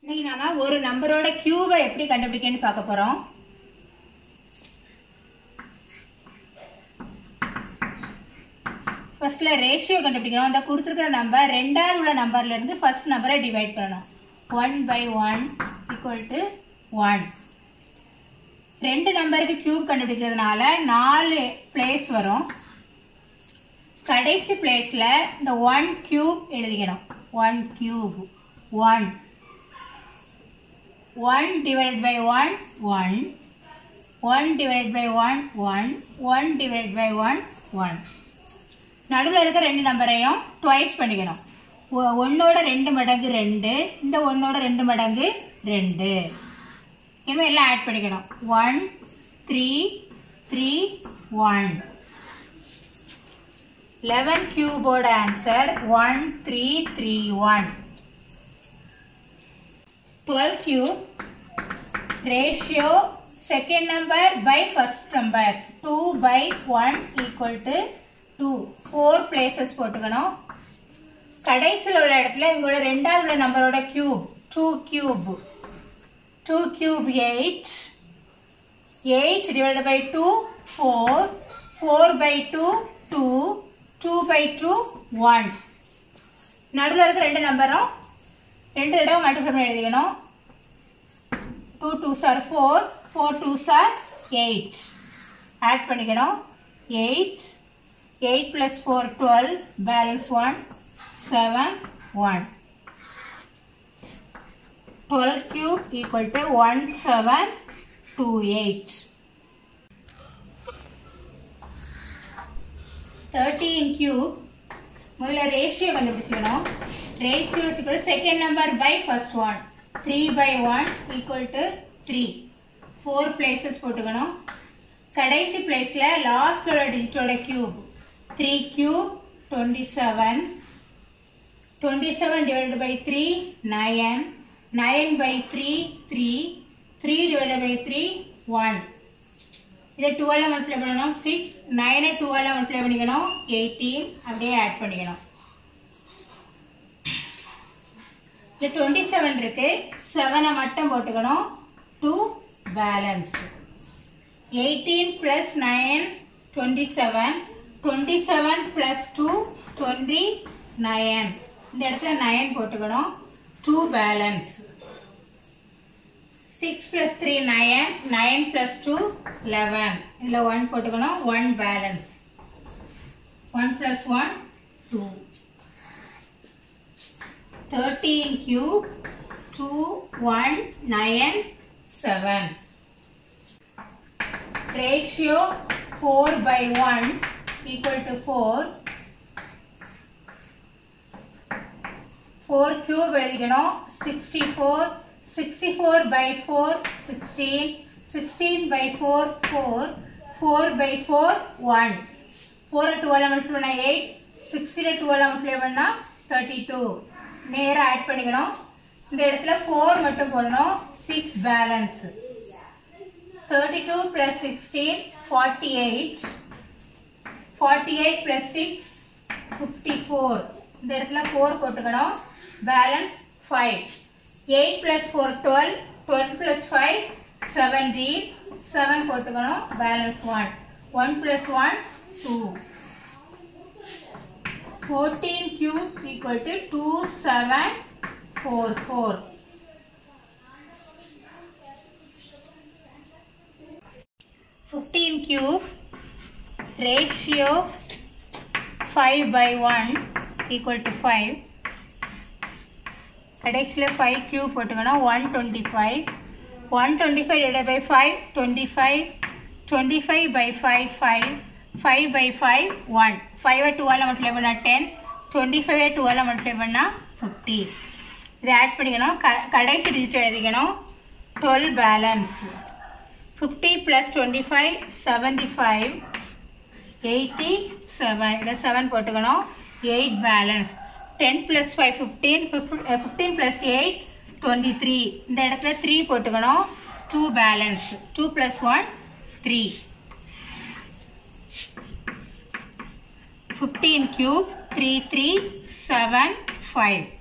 இன்னைக்கு நாம ஒரு நம்பரோட கியூபை எப்படி கண்டுபிடிக்கன்னு பார்க்க போறோம் ஃபர்ஸ்ட்ல ரேஷியோ கண்டுபிடிக்கணும் அந்த கொடுத்துருக்கிற நம்பர் ரெண்டாவது உள்ள நம்பர்ல இருந்து ஃபர்ஸ்ட் நம்பரை டிவைட் பண்ணணும் one by one equal to one ரெண்டு நம்பருக்கு கியூப் கண்டுபிடிக்கிறதுனால நாலு பிளேஸ் வரும் கடைசி பிளேஸ்ல இந்த ஒன் கியூப் எழுதிக்கணும் one cube one one divide by one one one divide by one one one divide by one one நடுவில் இருக்க ரெண்டு நம்பரையும் ட்வைஸ் பண்ணிக்கணும் ஒ- ஒன்னோட ரெண்டு மடங்கு ரெண்டு இந்த ஒன்னோட ரெண்டு மடங்கு ரெண்டு இனிமேல் எல்லாம் ஆட் பண்ணிக்கணும் one three three one eleven கியூபோட answer one three three one twelve cube ratio second number by first number two by one equal to two four places போட்டுக்கணும் கடைசியில் உள்ள இடத்துல உங்களோட ரெண்டாவது உள்ள நம்பரோட cube two cube two cube eight eight divide by two four four by two two two by two one நடுவில் இருக்க ரெண்டு நம்பரும் ரெண்டு தடவை மல்டிஃபை பண்ணி எழுதிக்கணும் two two sir four four two sir eight add பண்ணிக்கணும் eight eight plus four twelve balance one seven one twelve cube equal to one seven two eight thirteen cube முதல்ல ரேஷியோ கண்டுபிடிச்சிக்கணும் ரேஷியோ வச்சுக்கூட second number by first one three by one equal to three four places போட்டுக்கணும் கடைசி பிளேஸ்ல last உள்ள டிஜிட்டோட cube three cube twenty seven twenty seven divide by three nine nine by three three three divide by three one இதை டுவெல்ல multiply பண்ணணும் six நைனை டுவெல்ல மல்டிப்ளை பண்ணிக்கணும் எயிட்டீன் அப்படியே ஆட் பண்ணிக்கணும் இந்த டுவெண்ட்டி செவன் இருக்கு செவனை மட்டும் போட்டுக்கணும் two balance eighteen plus nine twenty seven twenty seven plus two twenty nine இந்த இடத்துல நயன் போட்டுக்கணும் two balance six plus three nine nine plus two eleven இதில் ஒன் போட்டுக்கணும் one balance one plus one two thirteen cube two one nine seven ratio four by one equal to four four cube எழுதிக்கணும் sixty four sixty four by four sixteen sixteen by four four four by four one ஃபோரை twelve multiply பண்ணா eight sixteen twelve multiply பண்ணா thirty two நேராக add பண்ணிக்கணும் இந்த இடத்துல four மட்டும் போடணும் six balance thirty two plus sixteen forty eight forty eight plus six fifty four இந்த இடத்துல ஃபோர் போட்டுக்கணும் balance five eight plus four twelve twelve plus five seventeen seven போட்டுக்கணும் balance one one plus one two fourteen cube equal to two seven four four fifteen cube ratio five by one equal to five கடைசியில் five cube போட்டுக்கணும் one twenty five one twenty five divide by five twenty five twenty five by five five five by five one ஃபைவை டுவெல்ல multiply பண்ணால் ten twenty ஃபைவை டுவெல்ல multiply பண்ணால் fifty இதை add பண்ணிக்கணும் க கடைசி டிஜிட் எழுதிக்கணும் twelve balance fifty plus twenty five seventy five eighty seven இதில் செவன் போட்டுக்கணும் eight balance ten plus five fifteen fifteen plus eight twenty three இந்த இடத்துல த்ரீ போட்டுக்கணும் two balance two plus one three fifteen cube three three seven five